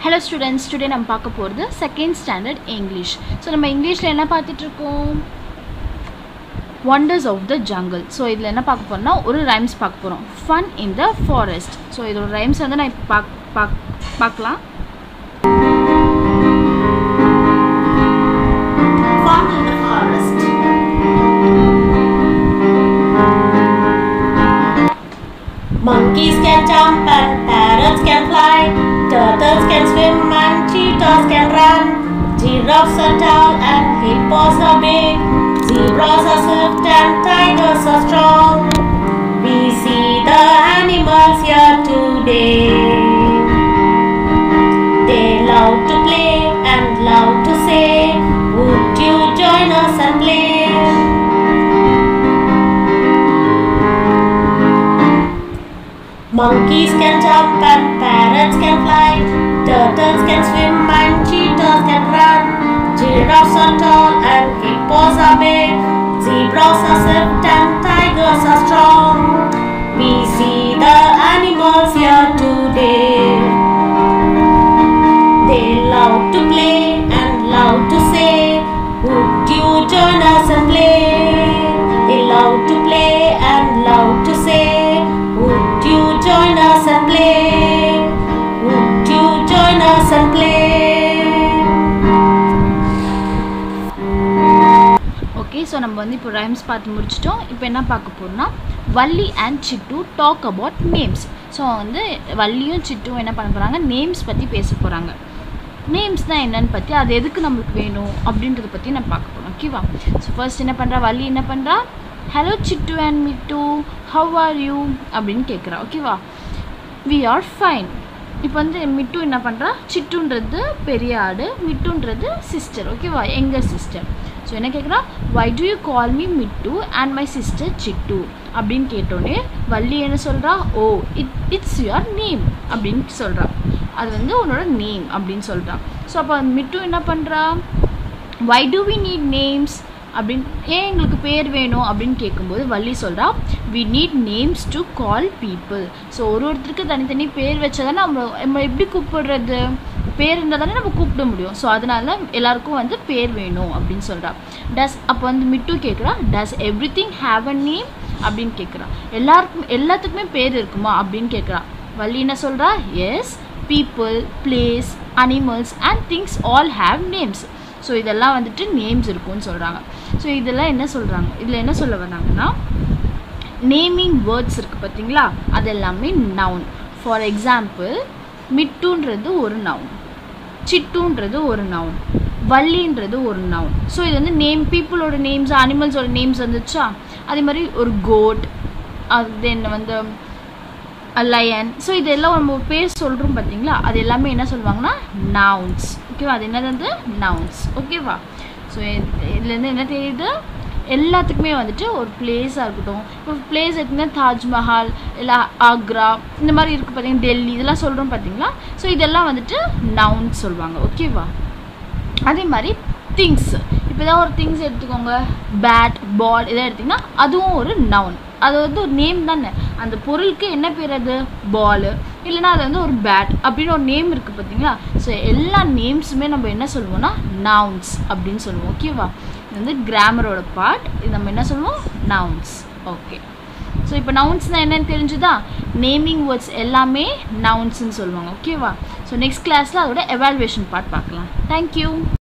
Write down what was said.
Hello students today நம்ம பார்க்க போகிறது செகண்ட் ஸ்டாண்டர்ட் இங்கிலீஷ் ஸோ நம்ம இங்கிலீஷில் என்ன பார்த்துட்ருக்கோம் wonders of the jungle so இதில் என்ன பார்க்க போகிறோம்னா ஒரு ரைம்ஸ் பார்க்க போகிறோம் fun in the forest so இதோட ரைம்ஸ் வந்து நான் இப்போ பாக் பாக் பார்க்கலாம் Fun in the forest. Monkeys can jump and parrots can fly. Turtles can swim and cheetahs can run. Giraffes are tall and hippos are big. Zebras are swift and tigers are strong. We see the animals here today. They love to play and love to say, Would you join us and play? Monkeys can jump and parrots can fly. Turtles can swim and cheetahs can run. Giraffes are tall and hippos are big. Zebras are swift and tigers are strong. We see the animals here today. They love to play and love to say, Would you join us and play? They love to play and love to say, Would you join us and play? Would you join us and play? Okay so நம்ம வந்து இப்போ rhymes பார்த்து முடிச்சிட்டோம் இப்போ என்ன பார்க்க போகிறோம்னா Valli and Chittu talk about names so வந்து வள்ளியும் சிட்டும் என்ன பண்ண போகிறாங்க நேம்ஸ் பற்றி பேச போகிறாங்க நேம்ஸ் தான் என்னன்னு பற்றி அது எதுக்கு நம்மளுக்கு வேணும் அப்படின்றத பற்றி நம்ம பார்க்க போகிறோம் ஓகேவா ஸோ ஃபர்ஸ்ட் என்ன பண்ணுறா வள்ளி என்ன பண்ணுறா hello Chittu and Mittu how are you அப்படின்னு கேட்குறா ஓகேவா வி ஆர் ஃபைன் இப்போ வந்து மிட்டு என்ன பண்ணுறா சிட்டுன்றது பெரிய ஆடு மிட்டுன்றது சிஸ்டர் ஓகேவா எங்கள் சிஸ்டர் ஸோ என்ன கேட்குறா why do you call me Mittu and my sister Chittu அப்படின்னு கேட்டோடனே வள்ளி என்ன சொல்கிறா oh it it's your name அப்படின்னு சொல்கிறா அது வந்து உன்னோட நேம் அப்படின்னு சொல்கிறா ஸோ அப்போ மிட்டு என்ன பண்ணுறா why do we need names அப்படின்னு ஏன் எங்களுக்கு பேர் வேணும் அப்படின்னு கேட்கும்போது வள்ளி சொல்கிறா we need names to call people so ஒரு ஒருத்தருக்கு தனித்தனி பேர் வச்சா தானே நம்ம நம்ம எப்படி கூப்பிடுறது பேர் இருந்தால் தானே நம்ம கூப்பிட முடியும் ஸோ அதனால எல்லாருக்கும் வந்து பேர் வேணும் அப்படின்னு சொல்கிறா டஸ் அப்போ வந்து மிட்டு கேட்குறா does everything have a name அப்படின்னு கேட்குறா எல்லாருக்கும் எல்லாத்துக்குமே பேர் இருக்குமா அப்படின்னு கேட்குறா வள்ளி என்ன சொல்கிறா yes people places animals and things all have names so இதெல்லாம் வந்துட்டு நேம்ஸ் இருக்கும்னு சொல்கிறாங்க ஸோ இதெல்லாம் என்ன சொல்கிறாங்க இதில் என்ன சொல்ல வந்தாங்கன்னா நேமிங் வேர்ட்ஸ் இருக்குது பார்த்தீங்களா அது எல்லாமே நவுன் ஃபார் எக்ஸாம்பிள் மிட்டுன்றது ஒரு நவுன் சிட்டுன்றது ஒரு நவுன் வள்ளின்றது ஒரு நவுன் ஸோ இது வந்து நேம் பீப்புளோட நேம்ஸ் அனிமல்ஸோட நேம்ஸ் வந்துச்சா அதே மாதிரி ஒரு கோட் அது தென் வந்து லயன் ஸோ இதெல்லாம் நம்ம பேர் சொல்கிறோம் பார்த்தீங்களா அது எல்லாமே என்ன சொல்லுவாங்கன்னா நவுன்ஸ் ஓகேவா அது என்னது வந்து நவுன்ஸ் ஓகேவா ஸோ இதுலேருந்து என்ன தெரியுது எல்லாத்துக்குமே வந்துட்டு ஒரு பிளேஸாக இருக்கட்டும் இப்போ பிளேஸ் எடுத்திங்கன்னா தாஜ்மஹால் இல்லை ஆக்ரா இந்த மாதிரி இருக்குது பார்த்தீங்கன்னா டெல்லி இதெல்லாம் சொல்கிறோம் பார்த்தீங்களா ஸோ இதெல்லாம் வந்துட்டு நவுன்ஸ் சொல்லுவாங்க ஓகேவா அதே மாதிரி திங்ஸ் இப்போ ஏதாவது ஒரு திங்ஸ் எடுத்துக்கோங்க பேட் பால் இதை எடுத்திங்கன்னா அதுவும் ஒரு நவுன் அது வந்து ஒரு நேம் தானே அந்த பொருளுக்கு என்ன பேர் அது பால் இல்லைன்னா அது வந்து ஒரு பேட் அப்படின்னு ஒரு நேம் இருக்குது பார்த்தீங்களா ஸோ எல்லா நேம்ஸுமே நம்ம என்ன சொல்லுவோம்னா நவுன்ஸ் அப்படின்னு சொல்லுவோம் ஓகேவா இது வந்து கிராமரோட பார்ட் இது நம்ம என்ன சொல்லுவோம் நவுன்ஸ் ஓகே ஸோ இப்போ நவுன்ஸ்னால் என்னன்னு தெரிஞ்சுதா நேமிங் வேர்ட்ஸ் எல்லாமே நவுன்ஸ்னு சொல்லுவாங்க ஓகேவா ஸோ நெக்ஸ்ட் கிளாஸில் அதோட எவால்வேஷன் பார்ட் பார்க்கலாம் தேங்க்யூ